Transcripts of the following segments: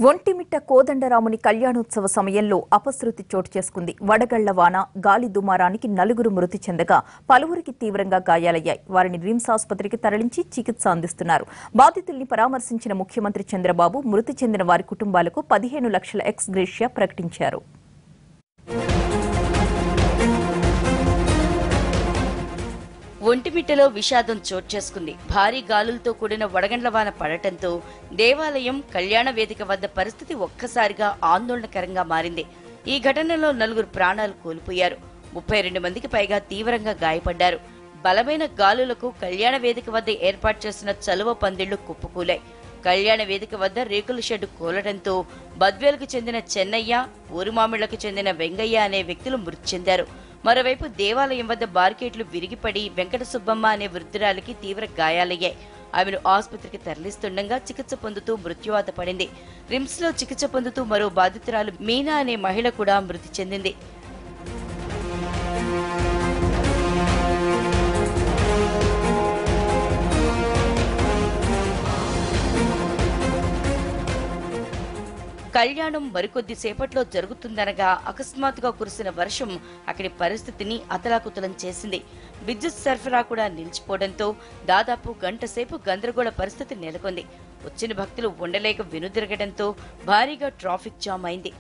ఒంటిమిట్ట కోదండరాముని కళ్యాణోత్సవ సమయంలో అపశృతి చోటు చేసుకుంది వడగళ్ల వాన గాలి దుమారానికి నలుగురు మృతి చెందగా పలువురికి తీవ్రంగా గాయాలయ్యాయి వారిని రిమ్స్ ఆసుపత్రికి తరలించి చికిత్స అందిస్తున్నారు బాధితుల్ని పరామర్శించిన ముఖ్యమంత్రి చంద్రబాబు మృతి చెందిన వారి కుటుంబాలకు పదిహేను లక్షల ఎక్స్ గ్రేషియా ప్రకటించారు ఒంటిమిట్టలో విషాదం చోటు చేసుకుంది భారీ గాలులతో కూడిన వడగండ్ల వాన పడటంతో దేవాలయం కళ్యాణ వేదిక వద్ద పరిస్థితి ఒక్కసారిగా ఆందోళనకరంగా మారింది ఈ ఘటనలో నలుగురు ప్రాణాలు కోల్పోయారు ముప్పై రెండు మందికి పైగా తీవ్రంగా గాయపడ్డారు బలమైన గాలులకు కళ్యాణ వేదిక వద్ద ఏర్పాటు చేసిన చలువ పందిళ్లు కుప్పకూలాయి కళ్యాణ వేదిక వద్ద రేకుల షెడ్డు కూలడంతో బద్వేలుకు చెందిన చెన్నయ్య ఊరుమామిళ్లకు చెందిన వెంగయ్య అనే వ్యక్తులు మృతి చెందారు మరోవైపు దేవాలయం వద్ద బార్కెట్లు విరిగిపడి వెంకట సుబ్బమ్మ అనే వృద్ధురాలికి తీవ్ర గాయాలయ్యాయి ఆమెను ఆసుపత్రికి తరలిస్తుండగా చికిత్స పొందుతూ మృత్యువాత పడింది రిమ్స్ లో చికిత్స పొందుతూ మరో బాధితురాలు మీనా అనే మహిళ కూడా మృతి చెందింది కళ్యాణం మరికొద్ది సేపట్లో జరుగుతుందనగా అకస్మాత్తుగా కురిసిన వర్షం అక్కడి పరిస్థితిని అతలాకుతలం చేసింది విద్యుత్ సరఫరా కూడా నిలిచిపోవడంతో దాదాపు గంట సేపు గందరగోళ పరిస్థితి నెలకొంది వచ్చిన భక్తులు ఉండలేక వెనుదిరగడంతో భారీగా ట్రాఫిక్ జామ్ అయింది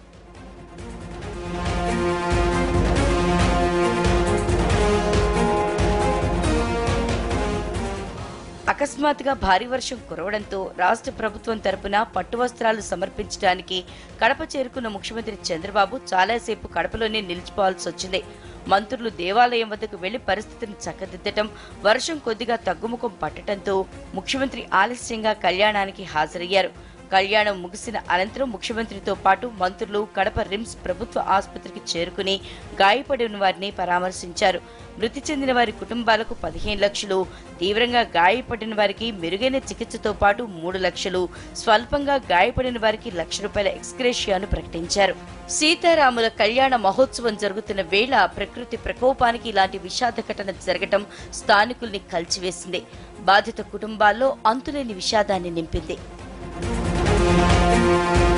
అకస్మాత్తుగా భారీ వర్షం కురవడంతో రాష్ట్ర ప్రభుత్వం తరపున పట్టు వస్త్రాలు సమర్పించడానికి కడప చేరుకున్న ముఖ్యమంత్రి చంద్రబాబు చాలాసేపు కడపలోనే నిలిచిపోవాల్సి వచ్చింది మంత్రులు దేవాలయం వద్దకు వెళ్లి పరిస్థితిని చక్కదిద్దటం వర్షం కొద్దిగా తగ్గుముఖం పట్టడంతో ముఖ్యమంత్రి ఆలస్యంగా కళ్యాణానికి హాజరయ్యారు కళ్యాణం ముగిసిన అనంతరం ముఖ్యమంత్రితో పాటు మంత్రులు కడప రిమ్స్ ప్రభుత్వ ఆసుపత్రికి చేరుకుని గాయపడిన వారిని పరామర్శించారు మృతి చెందిన వారి కుటుంబాలకు పదిహేను లక్షలు తీవ్రంగా గాయపడిన వారికి మెరుగైన చికిత్సతో పాటు మూడు లక్షలు స్వల్పంగా గాయపడిన వారికి లక్ష రూపాయల ఎక్స్గ్రేషియాను ప్రకటించారు సీతారాముల కళ్యాణ మహోత్సవం జరుగుతున్న వేళ ప్రకృతి ప్రకోపానికి ఇలాంటి విషాద ఘటన జరగటం స్థానికుల్ని కలిచివేసింది బాధిత కుటుంబాల్లో అంతులేని విషాదాన్ని నింపింది